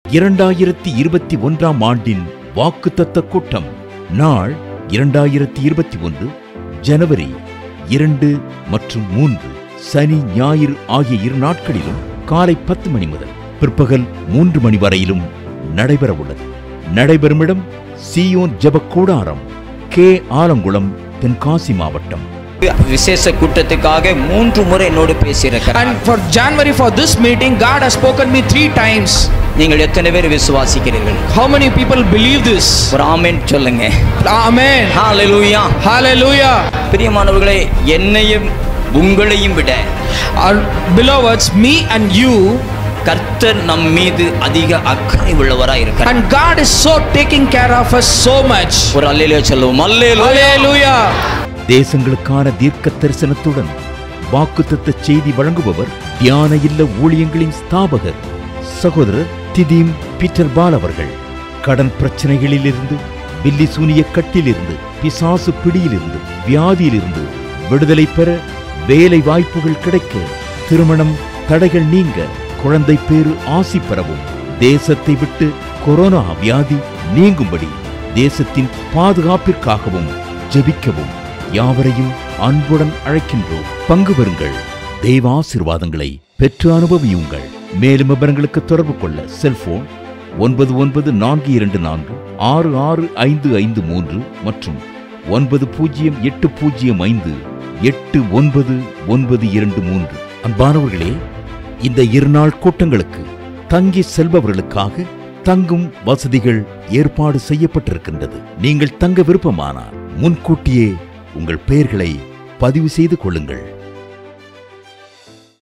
இரண்டாயிரத்தி இருபத்தி ஒன்றாம் ஆண்டின் வாக்குத்தத்த கூட்டம் நாள் இரண்டாயிரத்தி இருபத்தி ஒன்று ஜனவரி இரண்டு மற்றும் மூன்று சனி ஞாயிறு ஆகிய இரு நாட்களிலும் காலை பத்து மணி முதல் பிற்பகல் மூன்று மணி வரையிலும் நடைபெற உள்ளது நடைபெறும் இடம் சியோன் ஜெப கூடாரம் கே ஆலங்குளம் தென்காசி மாவட்டம் விசேஷ கூட்டத்துக்காக மூன்று முறை என்னோடு பேசியிருக்கிறார் And for January, for this meeting, God has spoken me three times. நீங்கள் எத்தனை பேர் விசுவாசிக்கிறீர்கள் How many people believe this? ஒரு ஆமென் சொல்லுங்க Amen. ஹalleluya Hallelujah. பிரியமானவர்களே என்னையும் உங்களையும் விட Our beloveds, me and you, கர்த்தர் நம் மீது அதிக அக்கறை உள்ளவராய் இருக்கிறார் and God is so taking care of us so much. ஒரு அல்லேலூயா சொல்லுவோம் அல்லேலூயா Hallelujah. தேசங்களுக்கான தீர்க்க தரிசனத்துடன் வாக்குத்தத்த செய்தி வழங்குபவர் தியான இல்ல ஊழியங்களின் ஸ்தாபகர் சகோதரர் திதீம் பீட்டர் பால் அவர்கள் கடன் பிரச்சனைகளிலிருந்து பில்லி சூனிய கட்டிலிருந்து பிசாசு பிடியிலிருந்து வியாதியிலிருந்து விடுதலை பெற வேலை வாய்ப்புகள் கிடைக்க திருமணம் தடைகள் நீங்க குழந்தை பேறு ஆசி பெறவும் தேசத்தை விட்டு கொரோனா வியாதி நீங்கும்படி தேசத்தின் பாதுகாப்பிற்காகவும் ஜெபிக்கவும் யாவரையும் அன்புடன் அழைக்கின்றோம் பங்கு பெறுங்கள் தெய்வாசிர்வாதங்களை பெற்று அனுபவியுங்கள் மேலும் விவரங்களுக்கு தொடர்பு கொள்ள செல்போன் ஒன்பது ஒன்பது நான்கு இரண்டு நான்கு ஆறு ஆறு ஐந்து ஐந்து மூன்று மற்றும் ஒன்பது பூஜ்ஜியம் எட்டு பூஜ்ஜியம் ஐந்து எட்டு ஒன்பது ஒன்பது இரண்டு மூன்று அன்பானவர்களே இந்த இருநாள் கூட்டங்களுக்கு தங்கி செல்பவர்களுக்காக தங்கும் வசதிகள் ஏற்பாடு செய்யப்பட்டிருக்கின்றது நீங்கள் தங்க விருப்பமானால் முன்கூட்டியே உங்கள் பெயர்களை பதிவு செய்து கொள்ளுங்கள்